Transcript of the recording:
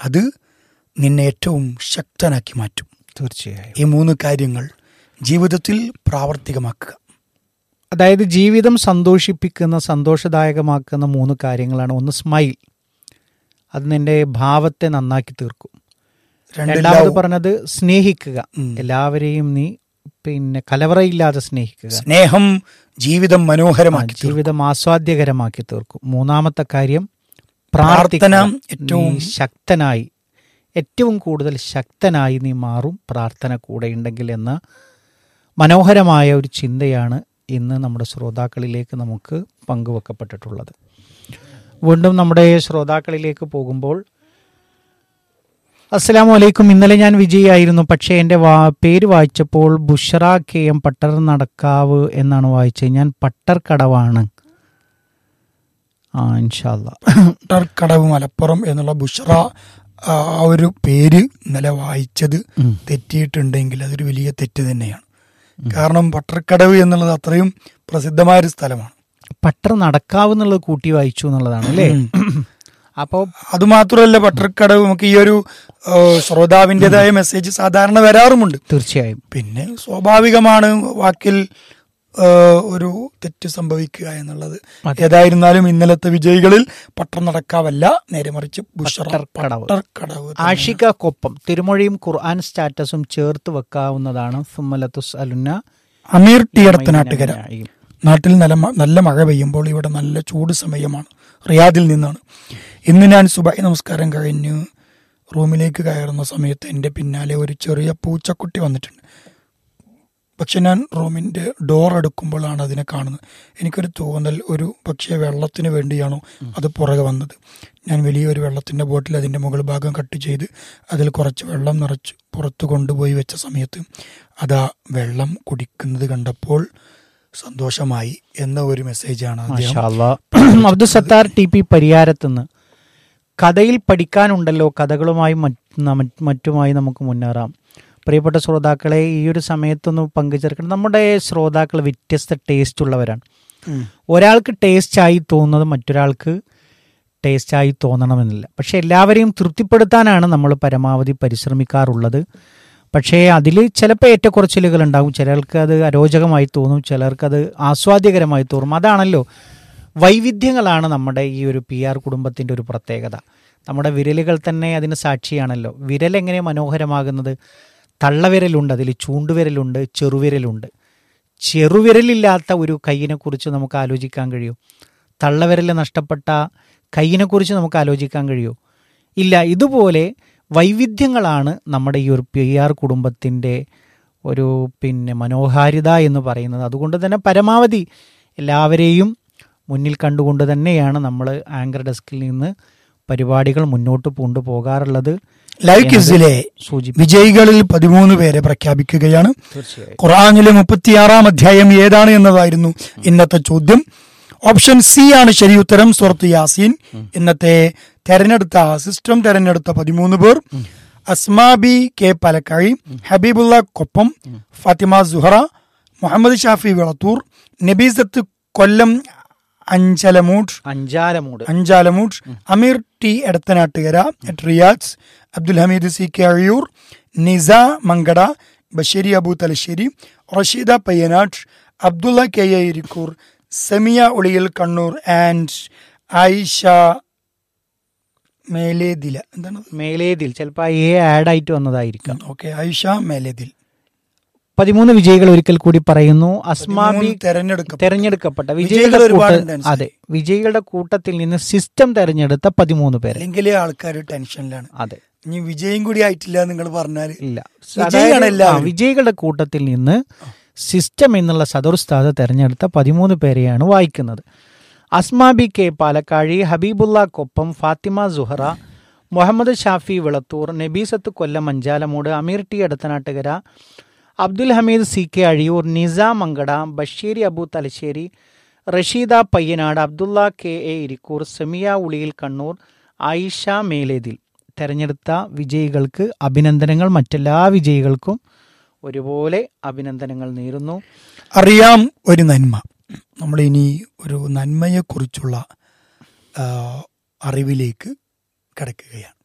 അത് നിന്നെ ഏറ്റവും ശക്തനാക്കി മാറ്റും തീർച്ചയായും ഈ മൂന്ന് കാര്യങ്ങൾ ജീവിതത്തിൽ പ്രാവർത്തികമാക്കുക അതായത് ജീവിതം സന്തോഷിപ്പിക്കുന്ന സന്തോഷദായകമാക്കുന്ന മൂന്ന് കാര്യങ്ങളാണ് ഒന്ന് സ്മൈൽ അത് നിന്റെ ഭാവത്തെ നന്നാക്കി തീർക്കും രണ്ട് രണ്ടാമത് love. പറഞ്ഞത് സ്നേഹിക്കുക ഉം. എല്ലാവരെയും നീ പിന്നെ കലവറയില്ലാതെ സ്നേഹിക്കുക സ്നേഹം ജീവിതം മനോഹരമാക്കി തീർക്കും. ജീവിതം ആസ്വാദ്യകരമാക്കി തീർക്കും മൂന്നാമത്തെ കാര്യം പ്രാർത്ഥന പ്രാർത്ഥിക്കുക. ഏറ്റവും നീ ശക്തനായി ഏറ്റവും കൂടുതൽ ശക്തനായി നീ മാറും പ്രാർത്ഥന കൂടെ ഉണ്ടെങ്കിൽ എന്ന മനോഹരമായ ഒരു ചിന്തയാണ് ഇന്ന് നമ്മുടെ ശ്രോതാക്കളിലേക്ക് നമുക്ക് പങ്കുവെക്കപ്പെട്ടിട്ടുള്ളത് വീണ്ടും നമ്മുടെ ശ്രോതാക്കളിലേക്ക് പോകുമ്പോൾ അസ്സലാമു അലൈക്കും ഇന്നലെ ഞാൻ വിജയായിരുന്നു പക്ഷേ എൻ്റെ വാ പേര് വായിച്ചപ്പോൾ ബുഷറ കെ എം പട്ടർ നടക്കാവ് എന്നാണ് വായിച്ചത് ഞാൻ പട്ടർ കടവാണ് ആ ഇൻഷാല്ല കടവ് മലപ്പുറം എന്നുള്ള ബുഷറ ആ ഒരു പേര് ഇന്നലെ വായിച്ചത് തെറ്റിയിട്ടുണ്ടെങ്കിൽ അതൊരു വലിയ തെറ്റ് തന്നെയാണ് കാരണം പട്ടർക്കടവ് എന്നുള്ളത് അത്രയും പ്രസിദ്ധമായ ഒരു സ്ഥലമാണ് പട്ടർ നടക്കാവ് എന്നുള്ളത് കൂട്ടി വായിച്ചു എന്നുള്ളതാണ് അല്ലേ അപ്പോൾ അതുമാത്രമല്ല പട്ടർക്കടവ് നമുക്ക് ഈ ഒരു ആ, ശ്രോതാവിൻ്റെതായ മെസ്സേജ് സാധാരണ വരാറുമുണ്ട് തീർച്ചയായും പിന്നെ സ്വാഭാവികമാണ് വാക്കിൽ ആ, ഒരു തെറ്റ് സംഭവിക്കുക എന്നുള്ളത് അതെ. ഏതായിരുന്നാലും ഇന്നലത്തെ വിജയികളിൽ പട്ടം നടക്കാവല്ല നേരെ മറിച്ച് ബുഷറ പട്ടർക്കടവ്. പട്ടർക്കടവ് തന്നെ. ആഷിക കൊപ്പം തിരുമൊഴിയും ഖുർആൻ സ്റ്റാറ്റസും ചേർത്ത് വെക്കാവുന്നതാണ് സുമ്മലത്തുസ് അലുന്ന അമീർ ടി അടുത്തനാട്ടുകര നാട്ടിൽ നല്ല മ- നല്ല മഴ പെയ്യുമ്പോൾ ഇവിടെ നല്ല ചൂട് സമയമാണ് റിയാദിൽ നിന്നാണ് ഇന്ന് ഞാൻ സുബൈ നമസ്കാരം കഴിഞ്ഞ് റൂമിലേക്ക് കയറുന്ന സമയത്ത് എൻ്റെ പിന്നാലെ ഒരു ചെറിയ പൂച്ചക്കുട്ടി വന്നിട്ടുണ്ട് പക്ഷെ ഞാൻ റൂമിൻ്റെ ഡോർ എടുക്കുമ്പോഴാണ് അതിനെ കാണുന്നത് എനിക്കൊരു തോന്നൽ ഒരു പക്ഷേ വെള്ളത്തിന് വേണ്ടിയാണോ അത് പുറകെ വന്നത് ഞാൻ വലിയൊരു വെള്ളത്തിൻ്റെ ബോട്ടിൽ അതിൻ്റെ മുകൾ ഭാഗം കട്ട് ചെയ്ത് അതിൽ കുറച്ച് വെള്ളം നിറച്ച് പുറത്ത് കൊണ്ടുപോയി വെച്ച സമയത്ത് അതാ വെള്ളം കുടിക്കുന്നത് കണ്ടപ്പോൾ സന്തോഷമായി എന്ന ഒരു മെസ്സേജാണ് അദ്ദേഹം അബ്ദുൽ സത്താർ ടി പി പരിയാരത്തുനിന്ന് കഥയിൽ പഠിക്കാനുണ്ടല്ലോ കഥകളുമായി മറ്റ് നമ- മറ്റുമായി നമുക്ക് മുന്നേറാം പ്രിയപ്പെട്ട ശ്രോതാക്കളെ ഈ ഒരു സമയത്തൊന്ന് പങ്കുചേർക്കണം നമ്മുടെ ശ്രോതാക്കൾ വ്യത്യസ്ത ടേസ്റ്റ് ഉള്ളവരാണ് ഉം. ഒരാൾക്ക് ടേസ്റ്റ് ആയി തോന്നുന്നത് മറ്റൊരാൾക്ക് ടേസ്റ്റ് ആയി തോന്നണമെന്നില്ല പക്ഷെ എല്ലാവരെയും തൃപ്തിപ്പെടുത്താനാണ് നമ്മൾ പരമാവധി പരിശ്രമിക്കാറുള്ളത് പക്ഷേ അതിൽ ചിലപ്പോൾ ഏറ്റക്കുറച്ചിലുകൾ ഉണ്ടാകും ചിലർക്ക് അത് അരോചകമായി തോന്നും ചിലർക്ക് അത് ആസ്വാദ്യകരമായി തോന്നും അതാണല്ലോ വൈവിധ്യങ്ങളാണ് നമ്മുടെ ഈ ഒരു പി ആർ കുടുംബത്തിൻ്റെ ഒരു പ്രത്യേകത നമ്മുടെ വിരലുകൾ തന്നെ അതിന് സാക്ഷിയാണല്ലോ വിരൽ എങ്ങനെ മനോഹരമാകുന്നത് തള്ളവിരലുണ്ട് അതിൽ ചൂണ്ടുവിരലുണ്ട് ചെറുവിരലുണ്ട് ചെറുവിരലില്ലാത്ത ഒരു കൈയിനെക്കുറിച്ച് നമുക്ക് ആലോചിക്കാൻ കഴിയും തള്ളവിരൽ നഷ്ടപ്പെട്ട കൈയിനെക്കുറിച്ച് നമുക്ക് ആലോചിക്കാൻ കഴിയുമോ ഇല്ല ഇതുപോലെ വൈവിധ്യങ്ങളാണ് നമ്മുടെ ഈ ഒരു പി ആർ കുടുംബത്തിൻ്റെ ഒരു പിന്നെ മനോഹാരിത എന്ന് പറയുന്നത് അതുകൊണ്ട് തന്നെ പരമാവധി എല്ലാവരെയും മുന്നിൽ കണ്ടുകൊണ്ട് തന്നെയാണ് നമ്മൾ ആങ്കർ ഡെസ്കിൽ നിന്ന് പരിപാടികൾ മുന്നോട്ട് കൊണ്ടുപോകാറുള്ളത് ലൈവ് ക്വിസിലെ സൂചിപ്പിച്ചു വിജയികളിൽ പതിമൂന്ന് പേരെ പ്രഖ്യാപിക്കുകയാണ് തീർച്ചയായും ഖുറാനിലെ മുപ്പത്തിയാറാം അധ്യായം ഏതാണ് എന്നതായിരുന്നു ഇന്നത്തെ ചോദ്യം ഓപ്ഷൻ സി ആണ് ശരി ഉത്തരം സുഹൃത്ത് യാസീൻ ഇന്നത്തെ തെരഞ്ഞെടുത്ത സിസ്റ്റം തെരഞ്ഞെടുത്ത പതിമൂന്ന് പേർ Asmabi K Palakkazhi Habeebulla Koppam Fathima Suhara Muhammed Shafi Vilathur Nabeesath Kollam Anchalumood Anchalumood Anchalumood Ameer T Edathanattukara at Riyadh Abdul Hameed C K Azhiyur Nisa Mankada Basheeri Abu Thalassery Rasheeda Payyanad Abdulla K A Irikkur Semiya Uliyil Kannur and Ayisha Meleda എന്താണ് മേലേതിൽ ചിലപ്പോൾ എ ആഡ് ആയിട്ട് വന്നതായിരിക്കാം ഓക്കെ ആയിഷ മേലേദിൽ പതിമൂന്ന് വിജയികൾ ഒരിക്കൽ കൂടി പറയുന്നു അസ്മാബി തെരഞ്ഞെടുക്കും തെരഞ്ഞെടുക്കപ്പെട്ട വിജയികൾ വിജയികളുടെ ഒരുപാടുണ്ട് കൂട്ട- അനുസരിച്ച്. അതെ വിജയികളുടെ കൂട്ടത്തിൽ നിന്ന് സിസ്റ്റം തെരഞ്ഞെടുത്ത പതിമൂന്ന് പേര് അല്ലെങ്കിൽ ആൾക്കാർ ടെൻഷനിലാണ് അതെ ഇനി വിജയം കൂടി ആയിട്ടില്ല നിങ്ങൾ പറഞ്ഞാൽ ഇല്ല വിജയിയാണ് അതായത് എല്ലാവരും. ആ, വിജയികളുടെ കൂട്ടത്തിൽ നിന്ന് സിസ്റ്റം എന്നുള്ള സദുർസ്ഥാത തെരഞ്ഞെടുത്ത പതിമൂന്ന് പേരെയാണ് വായിക്കുന്നത് Asmabi K Palakkazhi Habeebulla Koppam Fathima Suhara Muhammed Shafi Vilathur Nabeesath Kollam Anchalumood Ameer T Edathanattukara Abdul Hameed C K Azhiyur Nizam Mankada Basheeri Abu Thalassery Rasheeda Payyanad Abdulla K A Irikkur Semiya Uliyil Kannur Ayisha Melethil തെരഞ്ഞെടുത്ത വിജയികൾക്ക് അഭിനന്ദനങ്ങൾ മറ്റെല്ലാ വിജയികൾക്കും ഒരുപോലെ അഭിനന്ദനങ്ങൾ നേരുന്നു അറിയാം ഒരു നന്മ നമ്മൾ ഇനി ഒരു നന്മയെക്കുറിച്ചുള്ള ആ, അറിവിലേക്ക് കിടക്കുകയാണ്